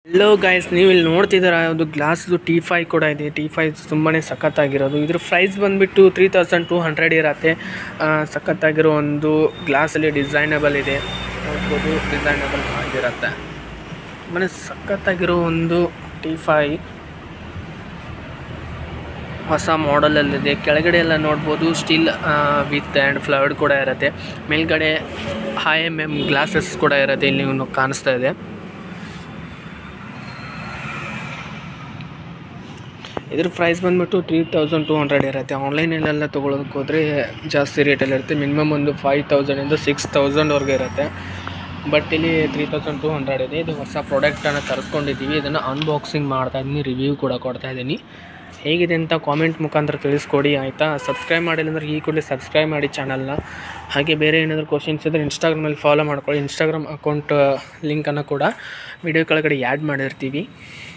hello guys ನೀವು ಇಲ್ಲಿ ನೋಡ್ತಿದ್ದೀರಾ ಒಂದು ಗ್ಲಾಸ್ದು ಟಿ ಫೈ ಕೂಡ ಇದೆ ಟಿ ಫೈ ತುಂಬಾ ಸಖತ್ತಾಗಿರೋದು ಇದ್ರ ಪ್ರೈಸ್ ಬಂದುಬಿಟ್ಟು ತ್ರೀ ತೌಸಂಡ್ ಟೂ ಹಂಡ್ರೆಡ್ ಇರತ್ತೆ ಆ, ಸಖತ್ತಾಗಿರೋ ಒಂದು ಗ್ಲಾಸಲ್ಲಿ ಡಿಸೈನಬಲ್ ಇದೆ ನೋಡ್ಬೋದು ಡಿಸೈನಬಲ್ ಆಗಿರುತ್ತೆ ತುಂಬಾ ಸಖತ್ತಾಗಿರೋ ಒಂದು ಟಿ ಫೈ ಹೊಸ ಮಾಡೆಲಲ್ಲಿದೆ ಕೆಳಗಡೆ ಎಲ್ಲ ನೋಡ್ಬೋದು ಸ್ಟಿಲ್ ವಿತ್ ಆ್ಯಂಡ್ ಫ್ಲವರ್ಡ್ ಕೂಡ ಇರುತ್ತೆ ಮೇಲ್ಗಡೆ ಹೈ ಎಮ್ ಎಮ್ ಗ್ಲಾಸಸ್ ಕೂಡ ಇರುತ್ತೆ ಇಲ್ಲಿ ನೀವು ಕಾಣಿಸ್ತಾ ಇದೆ ಇದ್ರ ಪ್ರೈಸ್ ಬಂದ್ಬಿಟ್ಟು ತ್ರೀ ತೌಸಂಡ್ ಟೂ ಹಂಡ್ರೆಡ್ ಇರುತ್ತೆ ಆನ್ಲೈನಲ್ಲೆಲ್ಲ ತೊಗೊಳೋದಕ್ಕೆ ಹೋದರೆ ಜಾಸ್ತಿ ರೇಟಲ್ಲಿ ಇರುತ್ತೆ ಮಿನಿಮಮ್ ಒಂದು ಫೈವ್ ತೌಸಂಡಿಂದ ಸಿಕ್ಸ್ ತೌಸಂಡ್ವರೆಗೆ ಇರುತ್ತೆ ಬಟ್ ಇಲ್ಲಿ ತ್ರೀ ತೌಸಂಡ್ ಟೂ ಹಂಡ್ರೆಡ್ ಇದೆ ಇದು ಹೊಸ ಪ್ರಾಡಕ್ಟನ್ನು ತರಿಸ್ಕೊಂಡಿದ್ದೀವಿ ಇದನ್ನು ಅನ್ಬಾಕ್ಸಿಂಗ್ ಮಾಡ್ತಾ ಇದ್ದೀನಿ ರಿವ್ಯೂ ಕೂಡ ಕೊಡ್ತಾ ಇದ್ದೀನಿ ಹೇಗಿದೆ ಅಂತ ಕಾಮೆಂಟ್ ಮುಖಾಂತರ ತಿಳಿಸ್ಕೊಡಿ ಆಯಿತಾ ಸಬ್ಸ್ಕ್ರೈಬ್ ಮಾಡಿಲ್ಲ ಅಂದರೆ ಈ ಕೂಡಲೇ ಸಬ್ಸ್ಕ್ರೈಬ್ ಮಾಡಿ ಚಾನಲ್ನ ಹಾಗೆ ಬೇರೆ ಏನಾದರೂ ಕ್ವಶನ್ಸ್ ಇದ್ದರೆ ಇನ್ಸ್ಟಾಗ್ರಾಮಲ್ಲಿ ಫಾಲೋ ಮಾಡ್ಕೊಳ್ಳಿ ಇನ್ಸ್ಟಾಗ್ರಾಮ್ ಅಕೌಂಟ್ ಲಿಂಕನ್ನು ಕೂಡ ವಿಡಿಯೋ ಕೆಳಗಡೆ ಆ್ಯಡ್ ಮಾಡಿರ್ತೀವಿ